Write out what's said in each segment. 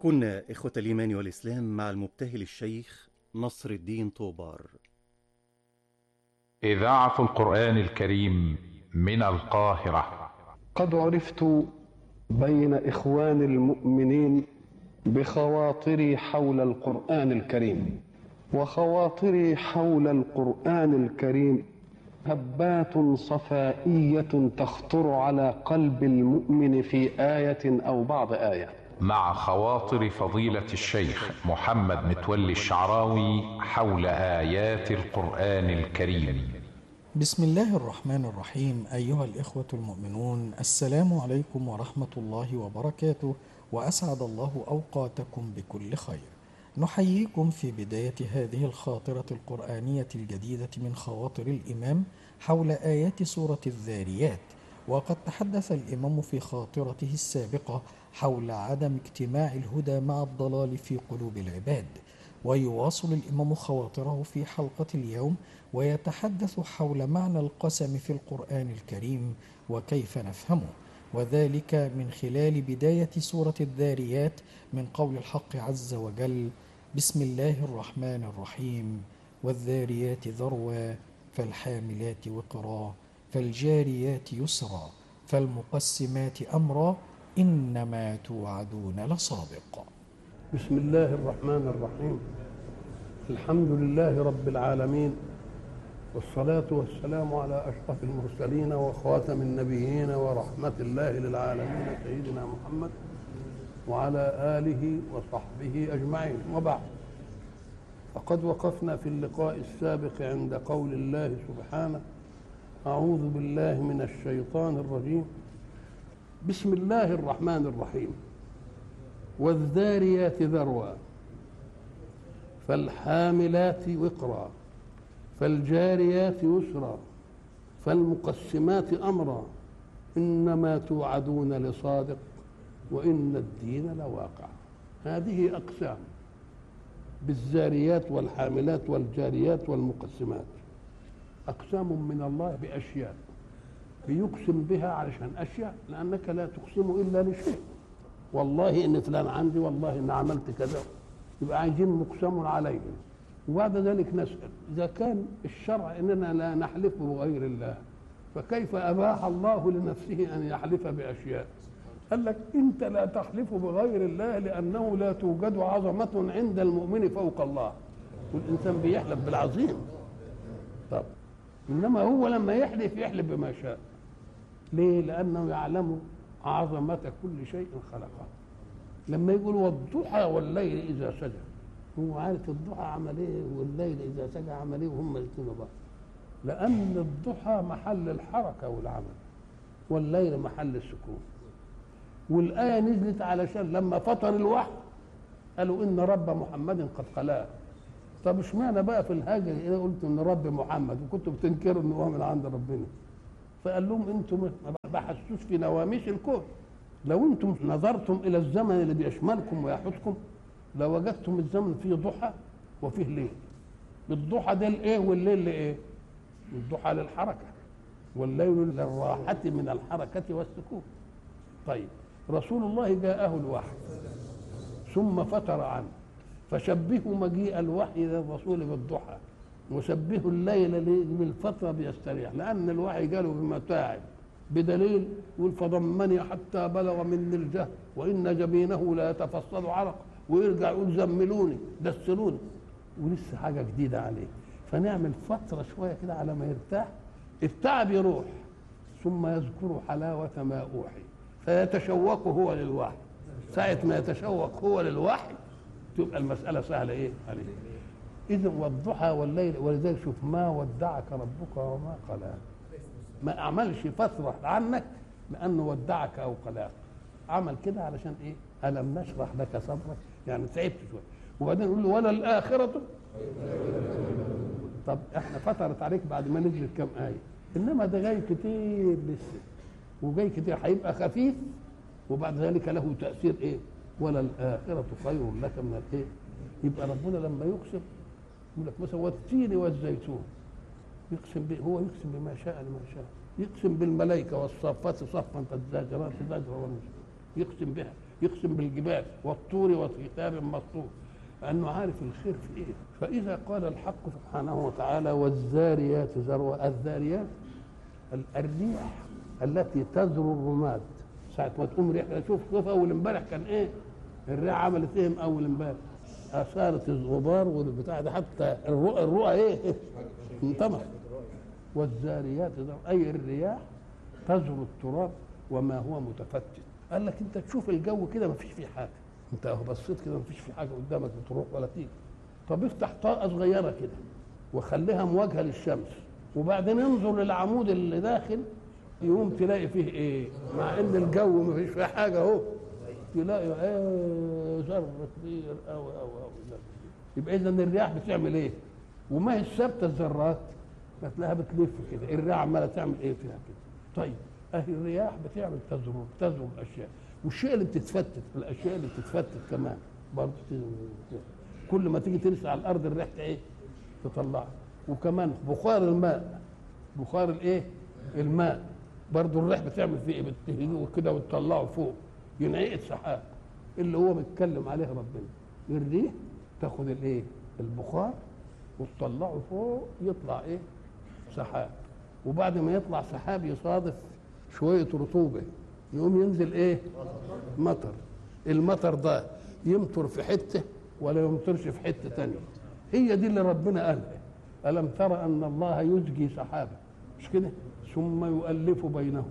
كنا إخوة الإيمان والإسلام مع المبتهل الشيخ نصر الدين طوبار إذاعة القرآن الكريم من القاهرة قد عرفت بين إخوان المؤمنين بخواطري حول القرآن الكريم وخواطري حول القرآن الكريم هبات صفائية تخطر على قلب المؤمن في آية أو بعض آية مع خواطر فضيلة الشيخ محمد متولي الشعراوي حول آيات القرآن الكريم بسم الله الرحمن الرحيم أيها الإخوة المؤمنون السلام عليكم ورحمة الله وبركاته وأسعد الله أوقاتكم بكل خير نحييكم في بداية هذه الخاطرة القرآنية الجديدة من خواطر الإمام حول آيات سورة الذاريات وقد تحدث الإمام في خاطرته السابقة حول عدم اجتماع الهدى مع الضلال في قلوب العباد ويواصل الإمام خواطره في حلقة اليوم ويتحدث حول معنى القسم في القرآن الكريم وكيف نفهمه وذلك من خلال بداية سورة الذاريات من قول الحق عز وجل بسم الله الرحمن الرحيم والذاريات ذروا فالحاملات وقرا فالجاريات يسرا فالمقسمات أمرا إنما توعدون لصادق بسم الله الرحمن الرحيم الحمد لله رب العالمين والصلاة والسلام على أشرف المرسلين وخاتم النبيين ورحمة الله للعالمين سيدنا محمد وعلى آله وصحبه أجمعين وبعد فقد وقفنا في اللقاء السابق عند قول الله سبحانه أعوذ بالله من الشيطان الرجيم بسم الله الرحمن الرحيم والذاريات ذروا فالحاملات وقرا فالجاريات يسرا فالمقسمات امرا انما توعدون لصادق وان الدين لواقع هذه اقسام بالزاريات والحاملات والجاريات والمقسمات اقسام من الله باشياء بيقسم بها علشان اشياء لانك لا تقسم الا لشيء والله ان فلان عندي والله ان عملت كذا يبقى عايزين مقسم عليه وبعد ذلك نسال اذا كان الشرع اننا لا نحلف بغير الله فكيف اباح الله لنفسه ان يحلف باشياء قال لك انت لا تحلف بغير الله لانه لا توجد عظمه عند المؤمن فوق الله والانسان بيحلف بالعظيم طب انما هو لما يحلف يحلف بما شاء ليه لانه يعلم عظمة كل شيء خلقه لما يقول والضحى والليل إذا سجى هو عارف الضحى عمل ايه والليل إذا سجى عمل ايه وهم الاثنين بعض لأن الضحى محل الحركة والعمل والليل محل السكون والآية نزلت علشان لما فطر الوحي قالوا إن رب محمد قد قلاه طب اشمعنى بقى في الهاجر انا قلت ان رب محمد وكنتوا بتنكروا ان هو من عند ربنا فقال لهم انتم ما بحسوش في نواميس الكون لو انتم نظرتم الى الزمن اللي بيشملكم ويحوطكم لوجدتم الزمن فيه ضحى وفيه ليل الضحى ده الايه والليل لايه الضحى للحركه والليل للراحه من الحركه والسكون طيب رسول الله جاءه الوحي ثم فتر عنه فشبهوا مجيء الوحي للرسول بالضحى وشبهوا الليل بالفترة بيستريح لأن الوحي جاله بمتاعب بدليل يقول فضمني حتى بلغ مني الجهل وإن جبينه لا يتفصل عرق ويرجع يقول زملوني دسلوني ولسه حاجة جديدة عليه فنعمل فترة شوية كده على ما يرتاح التعب يروح ثم يذكر حلاوة ما أوحي فيتشوق هو للوحي ساعة ما يتشوق هو للوحي تبقى المسألة سهلة إيه عليه إذا والضحى والليل ولذلك شوف ما ودعك ربك وما قلاه ما عملش فترة عنك لأنه ودعك أو قلاك عمل كده علشان إيه ألم نشرح لك صدرك يعني تعبت شوية وبعدين يقول له ولا الآخرة طب احنا فترت عليك بعد ما نزلت كام آية إنما ده جاي كتير لسه وجاي كتير هيبقى خفيف وبعد ذلك له تأثير إيه ولا الآخرة خير لك من الإيه يبقى ربنا لما يقسم يقول لك مثلا والتين والزيتون يقسم به هو يقسم بما شاء لما شاء يقسم بالملائكه والصافات صفا فالزاجرات زجرا يقسم بها يقسم بالجبال والطور وكتاب مسطور لانه عارف الخير في ايه فاذا قال الحق سبحانه وتعالى والذاريات ذروه الذاريات ال- الريح التي تذر الرماد ساعة ما تقوم ريح شوف شوف أول امبارح كان إيه؟ الريح عملت إيه من أول امبارح؟ أثارت الغبار والبتاع ده حتى الرؤى الرؤى إيه؟ انطمس والذاريات ذروا أي الرياح تزر التراب وما هو متفتت قال لك أنت تشوف الجو كده ما فيش فيه حاجة أنت أهو بصيت كده ما فيش فيه حاجة قدامك بتروح ولا تيجي طب افتح طاقة صغيرة كده وخليها مواجهة للشمس وبعدين انظر للعمود اللي داخل يقوم تلاقي فيه ايه مع ان الجو ما فيش فيه حاجه اهو تلاقي ايه ذره كبير او او او يبقى اذا الرياح بتعمل ايه وما هي ثابته الذرات هتلاقيها بتلف كده الرياح عماله تعمل ايه فيها كده طيب اهي الرياح بتعمل تزرر تزرر الاشياء والشيء اللي بتتفتت الاشياء اللي بتتفتت كمان برضه ت- كل ما تيجي ترسل على الارض الريح ايه تطلعها وكمان بخار الماء بخار الايه الماء برضه الريح بتعمل فيه ايه بتهيجه كده وتطلعه فوق ينعقد سحاب اللي هو بيتكلم عليه ربنا الريح تاخد الايه البخار وتطلعه فوق يطلع ايه سحاب وبعد ما يطلع سحاب يصادف شويه رطوبه يقوم ينزل ايه مطر المطر ده يمطر في حته ولا يمطرش في حته تانية هي دي اللي ربنا قالها الم ترى ان الله يزجي سحابا مش كده ثم يؤلف بينهم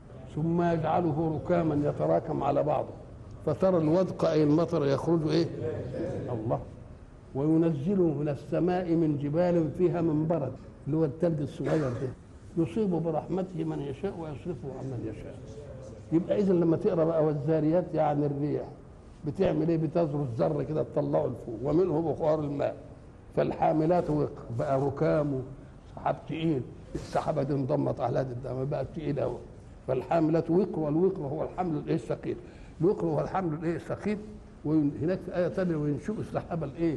ثم يجعله ركاما يتراكم على بعضه فترى الودق اي المطر يخرج ايه الله وينزل من السماء من جبال فيها من برد اللي هو الثلج الصغير ده يصيب برحمته من يشاء ويصرفه عن من يشاء يبقى اذا لما تقرا بقى والذاريات يعني الريح بتعمل ايه بتزر الذر كده تطلعه لفوق ومنه بخار الماء فالحاملات وقر بقى ركام سحاب تقيل السحابه دي انضمت على هذه الدم بقت تقيله قوي فالحاملات وقر والوقر هو الحمل الايه الثقيل الوقر هو الحمل الايه الثقيل وهناك في ايه ثانيه وينشئ السحابه الايه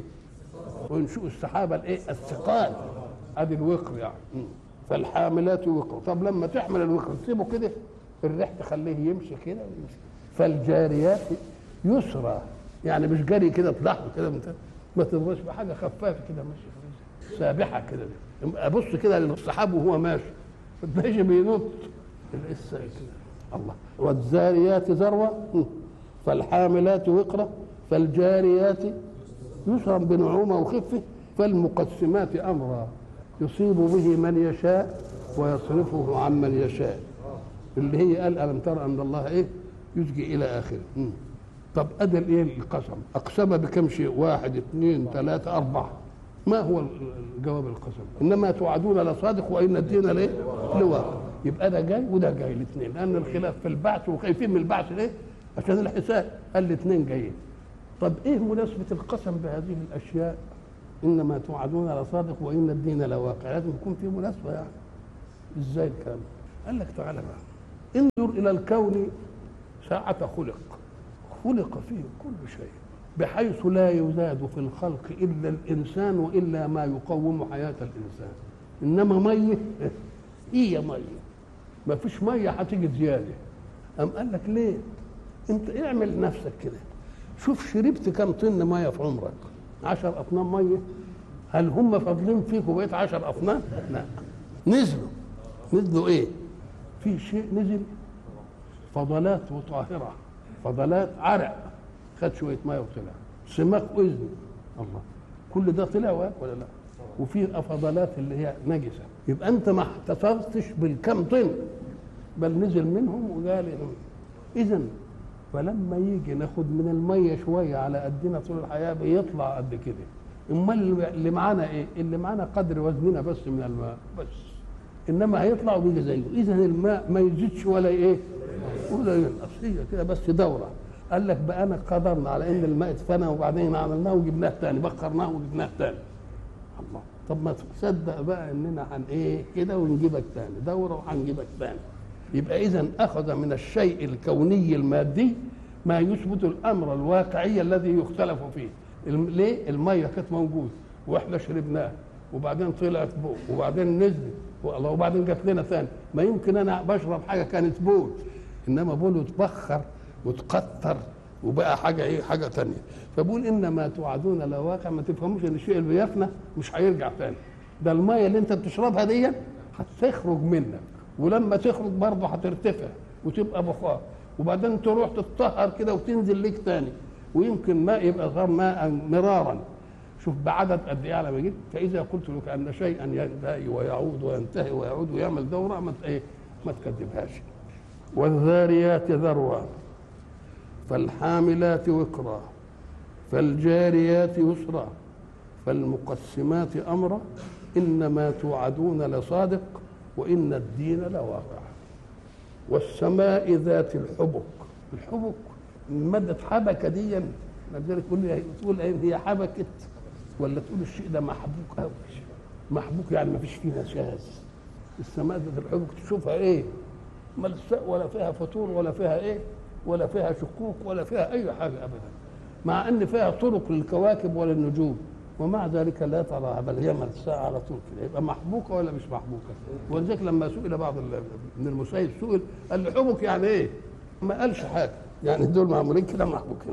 وينشئ السحابه الايه الثقال ادي الوقر يعني م. فالحاملات وقر طب لما تحمل الوقر تسيبه كده الريح تخليه يمشي كده ويمشي فالجاريات يسرى يعني مش جري كده تضحك كده من- ما تضربش بحاجه خفافه كده ماشي سابحه كده ابص كده للسحاب وهو ماشي ماشي بينط لسه كده الله والذاريات ذروه م. فالحاملات وقرا فالجاريات يسرا بنعومه وخفه فالمقسمات امرا يصيب به من يشاء ويصرفه عن من يشاء اللي هي قال الم ترى ان الله ايه يسجي الى اخره مم. طب ادى الايه القسم اقسم بكم شيء واحد اثنين ثلاثه اربعه ما هو الجواب القسم انما توعدون لصادق وان الدين لايه لواقع يبقى ده جاي وده جاي الاثنين لان الخلاف في البعث وخايفين من البعث ليه عشان الحساب قال الاثنين جايين طب ايه مناسبه القسم بهذه الاشياء انما توعدون لصادق وان الدين لواقع لازم يكون في مناسبه يعني ازاي الكلام قال لك تعالى بقى انظر الى الكون ساعة خلق خلق فيه كل شيء بحيث لا يزاد في الخلق الا الانسان والا ما يقوم حياه الانسان انما ميه هي ميه ما فيش ميه هتيجي زياده قام قال لك ليه انت اعمل نفسك كده شوف شربت كم طن ميه في عمرك عشر اطنان ميه هل هم فاضلين فيك وبقيت عشر اطنان لا نزلوا نزلوا ايه في شيء نزل فضلات وطاهره فضلات عرق خد شويه ميه وطلع سماق اذن الله كل ده طلع ولا لا وفي فضلات اللي هي نجسه يبقى انت ما احتفظتش بالكم طن بل نزل منهم وقال اذا فلما يجي ناخد من الميه شويه على قدنا طول الحياه بيطلع قد كده امال اللي معانا ايه اللي معانا قدر وزننا بس من الماء بس انما هيطلع وبيجي زيه اذا الماء ما يزيدش ولا ايه ولا ينقص هي كده بس دوره قال لك بقى انا قدرنا على ان الماء اتفنى وبعدين عملناه وجبناه تاني بخرناه وجبناه تاني الله طب ما تصدق بقى اننا هن ايه كده ونجيبك تاني دوره وهنجيبك تاني يبقى اذا اخذ من الشيء الكوني المادي ما يثبت الامر الواقعي الذي يختلف فيه الم- ليه الميه كانت موجوده واحنا شربناها وبعدين طلعت بول وبعدين نزلت والله وبعدين جات لنا ثاني ما يمكن انا بشرب حاجه كانت بول انما بول وتبخر وتقطر وبقى حاجه ايه حاجه تانية فبقول انما توعدون لواقع ما تفهموش ان الشيء اللي بيفنى مش هيرجع تاني ده الميه اللي انت بتشربها دي هتخرج منك ولما تخرج برضه هترتفع وتبقى بخار وبعدين تروح تتطهر كده وتنزل ليك تاني ويمكن ماء يبقى غير ماء مرارا شوف بعدد قد ايه على ما جيت فاذا قلت لك ان شيئا ينتهي ويعود وينتهي ويعود ويعمل دوره ما ت- ايه ما تكذبهاش والذاريات ذروا فالحاملات وقرا فالجاريات يسرا فالمقسمات امرا انما توعدون لصادق وان الدين لواقع والسماء ذات الحبك الحبك مادة حبكة دي لذلك تقول لي تقول إيه هي حبكت ولا تقول الشيء ده محبوك قوي محبوك يعني ما فيش فيه نشاز السماء ذات الحبك تشوفها ايه ملساء ولا فيها فطور ولا فيها ايه ولا فيها شقوق ولا فيها اي حاجه ابدا مع ان فيها طرق للكواكب وللنجوم ومع ذلك لا تراها بل هي ملساء على طول كده يبقى محبوكه ولا مش محبوكه ولذلك لما سئل بعض ال- من المسيب سئل قال له حبك يعني ايه؟ ما قالش حاجه يعني دول معمولين كده محبوكين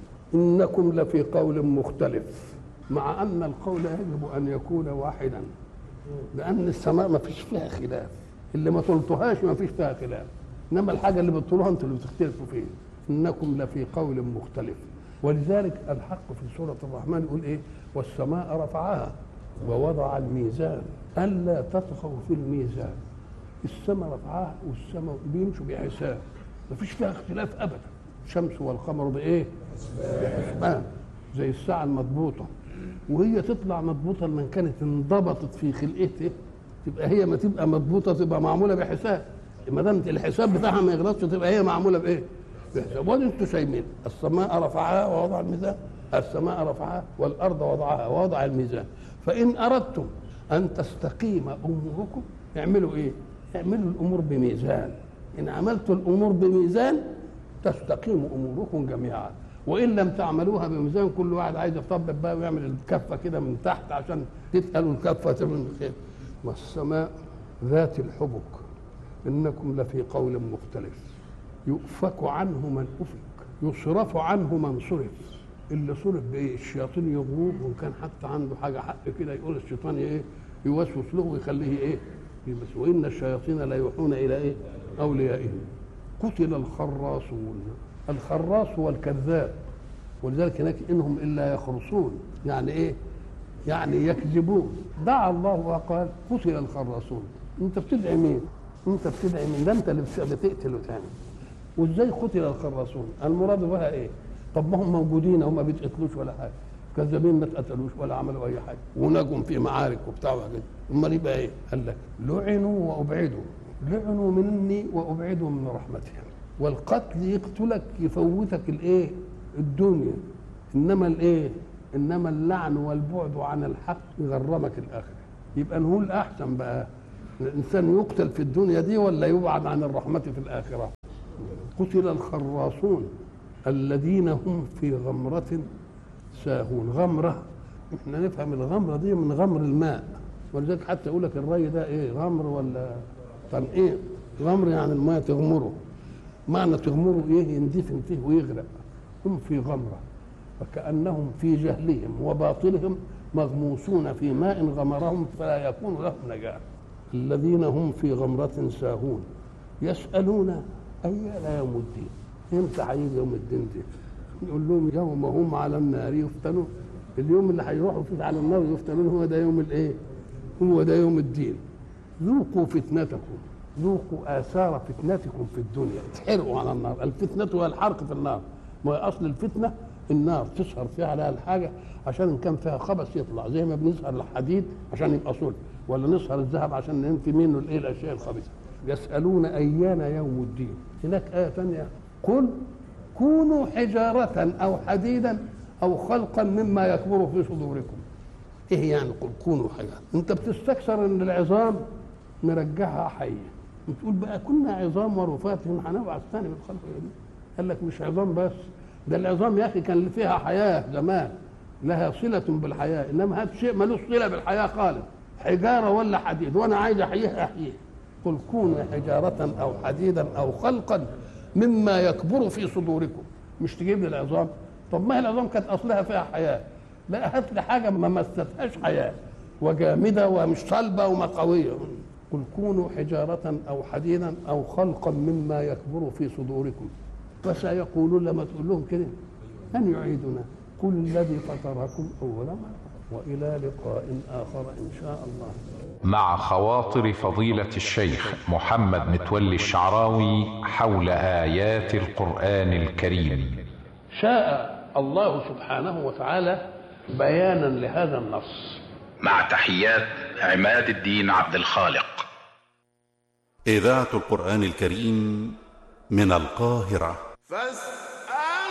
انكم لفي قول مختلف مع ان القول يجب ان يكون واحدا لان السماء ما فيش فيها خلاف اللي ما طلتوهاش ما فيش فيها خلاف انما الحاجه اللي بتطولوها انتوا اللي بتختلفوا فيها انكم لفي قول مختلف ولذلك الحق في سوره الرحمن يقول ايه والسماء رفعها ووضع الميزان الا تطغوا في الميزان السماء رفعها والسماء بيمشوا بحساب ما فيش فيها اختلاف ابدا الشمس والقمر بايه بحسبان زي الساعه المضبوطه وهي تطلع مضبوطه لما كانت انضبطت في خلقته تبقى هي ما تبقى مضبوطه تبقى معموله بحساب ما دام الحساب بتاعها ما يغلطش تبقى هي معموله بايه؟ بحساب وادي انتوا شايفين السماء رفعها ووضع الميزان السماء رفعها والارض وضعها ووضع الميزان فان اردتم ان تستقيم اموركم اعملوا ايه؟ اعملوا الامور بميزان ان عملتوا الامور بميزان تستقيم اموركم جميعا وان لم تعملوها بميزان كل واحد عايز يطبق بقى ويعمل الكفه كده من تحت عشان تتقلوا الكفه من خير والسماء ذات الحبك انكم لفي قول مختلف يؤفك عنه من افك يصرف عنه من صرف اللي صرف بايه الشياطين يغروه وان كان حتى عنده حاجه حق كده يقول الشيطان ايه يوسوس له ويخليه ايه يلبس وان الشياطين لا يوحون الى ايه اوليائهم قتل الخراصون الخراص هو الكذاب ولذلك هناك انهم الا يخرصون يعني ايه يعني يكذبون دعا الله وقال قتل الخراصون انت بتدعي مين انت بتدعي مين ده انت اللي بتقتله تاني وازاي قتل الخراصون المراد بها ايه طب ما هم موجودين هم ما بيتقتلوش ولا حاجه كذابين ما اتقتلوش ولا عملوا اي حاجه ونجوا في معارك وبتاع وحاجات امال يبقى ايه قال لك لعنوا وابعدوا لعنوا مني وابعدوا من رحمتي والقتل يقتلك يفوتك الايه الدنيا انما الايه انما اللعن والبعد عن الحق يغرمك الاخره يبقى نقول احسن بقى الانسان يقتل في الدنيا دي ولا يبعد عن الرحمه في الاخره قتل الخراصون الذين هم في غمرة ساهون غمرة احنا نفهم الغمرة دي من غمر الماء ولذلك حتى يقول لك الري ده ايه غمر ولا تنقيع غمر يعني الماء تغمره معنى تغمره ايه يندفن فيه ويغرق هم في غمرة فكأنهم في جهلهم وباطلهم مغموسون في ماء غمرهم فلا يكون لهم نجاة الذين هم في غمرة ساهون يسألون أيان يوم الدين امتى هيجي يوم الدين ده يقول لهم يوم هم على النار يفتنون اليوم اللي هيروحوا فيه على النار يفتنون هو ده يوم الايه هو ده يوم الدين ذوقوا فتنتكم ذوقوا آثار فتنتكم في الدنيا تحرقوا على النار الفتنة هي الحرق في النار ما هي أصل الفتنة النار تسهر فيها عليها الحاجة عشان إن كان فيها خبث يطلع زي ما بنسهر الحديد عشان يبقى صلب ولا نسهر الذهب عشان ننفي منه الايه الاشياء الخبيثه يسالون ايان يوم الدين هناك ايه ثانيه قل كونوا حجاره او حديدا او خلقا مما يكبر في صدوركم ايه يعني قل كونوا حجاره انت بتستكثر ان العظام نرجعها حيه بتقول بقى كنا عظام ورفات هنبعث ثاني من الخلق قال لك مش عظام بس ده العظام يا اخي كان فيها حياه زمان لها صله بالحياه انما هذا شيء ملوش صله بالحياه خالص حجاره ولا حديد وانا عايز احييه احييه قل كونوا حجاره او حديدا او خلقا مما يكبر في صدوركم مش تجيب لي العظام طب ما هي العظام كانت اصلها فيها حياه لا هات لي حاجه ما مستهاش حياه وجامده ومش صلبه وما قويه قل كونوا حجاره او حديدا او خلقا مما يكبر في صدوركم فسيقولون لما تقول لهم كده من يعيدنا قل الذي فطركم اول مره والى لقاء اخر ان شاء الله مع خواطر فضيلة الشيخ محمد متولي الشعراوي حول آيات القرآن الكريم شاء الله سبحانه وتعالى بيانا لهذا النص مع تحيات عماد الدين عبد الخالق إذاعة القرآن الكريم من القاهرة فاستمعوا